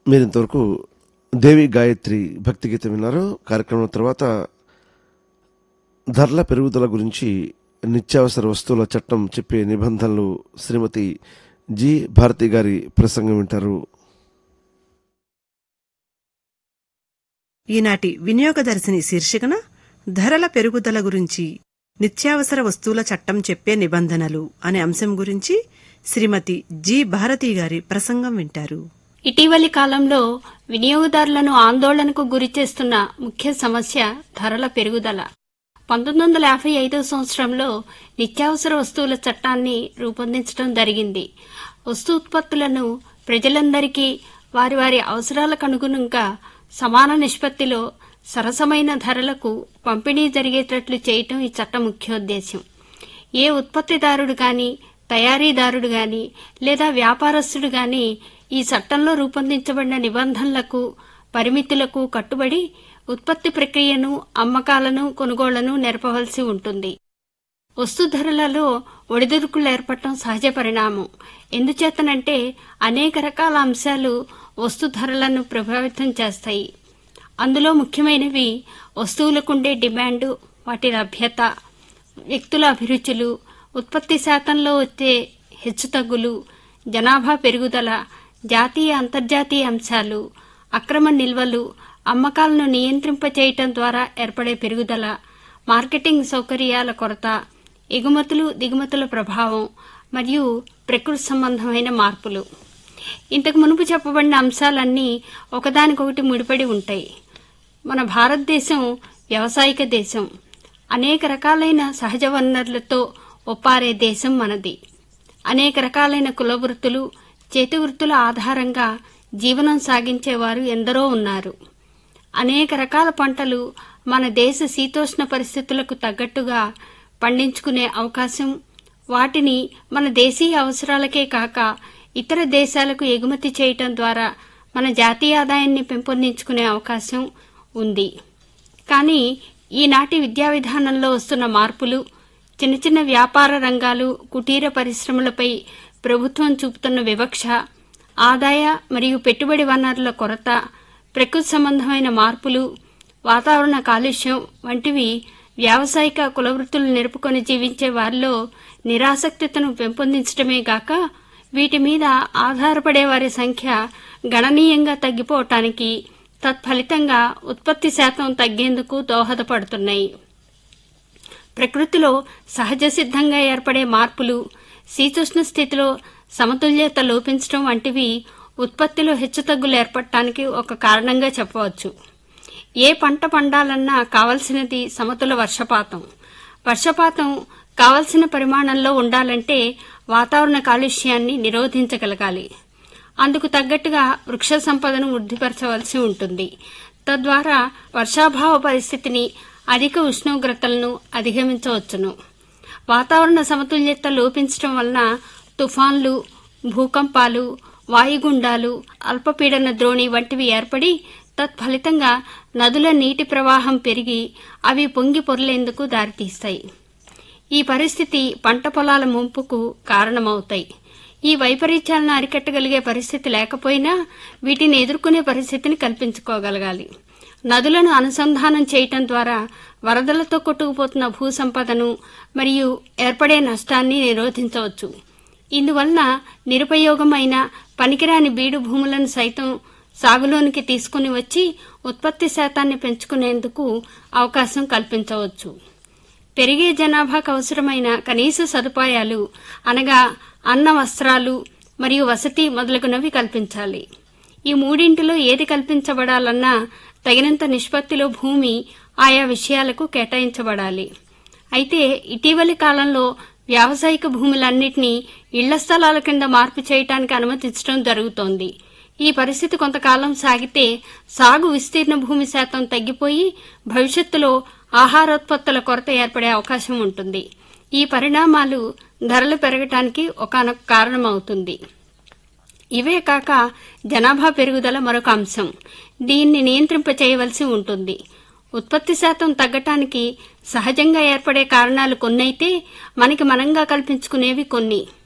మీరు ఇంతవరకు దేవి గాయత్రి భక్తి గీతం విన్నారు కార్యక్రమం తర్వాత ధరల పెరుగుదల గురించి నిత్యావసర వస్తువుల చట్టం చెప్పే నిబంధనలు శ్రీమతి జి భారతి గారి ప్రసంగం వింటారు ఈనాటి వినియోగదర్శిని శీర్షికన ధరల పెరుగుదల గురించి నిత్యావసర వస్తువుల చట్టం చెప్పే నిబంధనలు అనే అంశం గురించి శ్రీమతి జి భారతి గారి ప్రసంగం వింటారు ఇటీవలి కాలంలో వినియోగదారులను ఆందోళనకు గురిచేస్తున్న ముఖ్య సమస్య ధరల పెరుగుదల పంతొమ్మిది వందల యాభై ఐదో సంవత్సరంలో నిత్యావసర వస్తువుల చట్టాన్ని రూపొందించడం జరిగింది వస్తు ఉత్పత్తులను ప్రజలందరికీ వారి వారి అవసరాలకు అనుగుణంగా సమాన నిష్పత్తిలో సరసమైన ధరలకు పంపిణీ జరిగేటట్లు చేయటం ఈ చట్ట ముఖ్యోద్దేశం ఏ ఉత్పత్తిదారుడు గాని తయారీదారుడు గాని లేదా వ్యాపారస్తుడు గాని ఈ చట్టంలో రూపొందించబడిన నిబంధనలకు పరిమితులకు కట్టుబడి ఉత్పత్తి ప్రక్రియను అమ్మకాలను కొనుగోళ్లను నెరపవలసి ఉంటుంది వస్తు ధరలలో ఒడిదుడుకులు ఏర్పడటం సహజ పరిణామం ఎందుచేతనంటే అనేక రకాల అంశాలు వస్తు ధరలను ప్రభావితం చేస్తాయి అందులో ముఖ్యమైనవి వస్తువులకుండే డిమాండు వాటి లభ్యత వ్యక్తుల అభిరుచులు ఉత్పత్తి శాతంలో వచ్చే హెచ్చుతగ్గులు జనాభా పెరుగుదల జాతీయ అంతర్జాతీయ అంశాలు అక్రమ నిల్వలు అమ్మకాలను నియంత్రింపచేయటం ద్వారా ఏర్పడే పెరుగుదల మార్కెటింగ్ సౌకర్యాల కొరత ఎగుమతులు దిగుమతుల ప్రభావం మరియు ప్రకృతి సంబంధమైన మార్పులు ఇంతకు మునుపు చెప్పబడిన అంశాలన్నీ ఒకదానికొకటి ముడిపడి ఉంటాయి మన భారతదేశం వ్యవసాయక దేశం అనేక రకాలైన సహజ వనరులతో ఒప్పారే దేశం మనది అనేక రకాలైన కులవృత్తులు చేతి వృత్తుల ఆధారంగా జీవనం సాగించేవారు ఎందరో ఉన్నారు అనేక రకాల పంటలు మన దేశ శీతోష్ణ పరిస్థితులకు తగ్గట్టుగా పండించుకునే అవకాశం వాటిని మన దేశీయ అవసరాలకే కాక ఇతర దేశాలకు ఎగుమతి చేయటం ద్వారా మన జాతీయ ఆదాయాన్ని పెంపొందించుకునే అవకాశం ఉంది కానీ ఈనాటి విద్యా విధానంలో వస్తున్న మార్పులు చిన్న చిన్న వ్యాపార రంగాలు కుటీర పరిశ్రమలపై ప్రభుత్వం చూపుతున్న వివక్ష ఆదాయ మరియు పెట్టుబడి వనరుల కొరత ప్రకృతి సంబంధమైన మార్పులు వాతావరణ కాలుష్యం వంటివి వ్యావసాయిక కులవృత్తులు నిలుపుకొని జీవించే వారిలో నిరాసక్తతను పెంపొందించడమే గాక వీటి మీద ఆధారపడే వారి సంఖ్య గణనీయంగా తగ్గిపోవటానికి తత్ఫలితంగా ఉత్పత్తి శాతం తగ్గేందుకు దోహదపడుతున్నాయి ప్రకృతిలో సహజ సిద్ధంగా ఏర్పడే మార్పులు శీతోష్ణ స్థితిలో సమతుల్యత లోపించడం వంటివి ఉత్పత్తిలో హెచ్చుతగ్గులు ఏర్పడటానికి ఒక కారణంగా చెప్పవచ్చు ఏ పంట పండాలన్నా కావలసినది సమతుల వర్షపాతం వర్షపాతం కావలసిన పరిమాణంలో ఉండాలంటే వాతావరణ కాలుష్యాన్ని నిరోధించగలగాలి అందుకు తగ్గట్టుగా వృక్ష సంపదను వృద్ధిపరచవలసి ఉంటుంది తద్వారా వర్షాభావ పరిస్థితిని అధిక ఉష్ణోగ్రతలను అధిగమించవచ్చును వాతావరణ సమతుల్యత లోపించడం వలన తుఫాన్లు భూకంపాలు వాయుగుండాలు అల్పపీడన ద్రోణి వంటివి ఏర్పడి తత్ఫలితంగా నదుల నీటి ప్రవాహం పెరిగి అవి పొంగి పొరలేందుకు దారితీస్తాయి ఈ పరిస్థితి పంట పొలాల ముంపుకు కారణమవుతాయి ఈ వైపరీత్యాలను అరికట్టగలిగే పరిస్థితి లేకపోయినా వీటిని ఎదుర్కొనే పరిస్థితిని కల్పించుకోగలగాలి నదులను అనుసంధానం చేయటం ద్వారా వరదలతో కొట్టుకుపోతున్న భూ సంపదను మరియు ఏర్పడే నష్టాన్ని నిరోధించవచ్చు ఇందువలన నిరుపయోగమైన పనికిరాని బీడు భూములను సైతం సాగులోనికి తీసుకుని వచ్చి ఉత్పత్తి శాతాన్ని పెంచుకునేందుకు అవకాశం కల్పించవచ్చు పెరిగే జనాభాకు అవసరమైన కనీస సదుపాయాలు అనగా అన్న వస్త్రాలు మరియు వసతి మొదలగునవి కల్పించాలి ఈ మూడింటిలో ఏది కల్పించబడాలన్నా తగినంత నిష్పత్తిలో భూమి ఆయా విషయాలకు కేటాయించబడాలి అయితే ఇటీవలి కాలంలో వ్యావసాయిక భూములన్నింటినీ ఇళ్ల స్థలాల కింద మార్పు చేయటానికి అనుమతించడం జరుగుతోంది ఈ పరిస్థితి కొంతకాలం సాగితే సాగు విస్తీర్ణ భూమి శాతం తగ్గిపోయి భవిష్యత్తులో ఆహారోత్పత్తుల కొరత ఏర్పడే అవకాశం ఉంటుంది ఈ పరిణామాలు ధరలు పెరగటానికి ఒకనొక కారణమవుతుంది ఇవే కాక జనాభా పెరుగుదల మరొక అంశం దీన్ని నియంత్రింప చేయవలసి ఉంటుంది ఉత్పత్తి శాతం తగ్గటానికి సహజంగా ఏర్పడే కారణాలు కొన్నైతే మనకి మనంగా కల్పించుకునేవి కొన్ని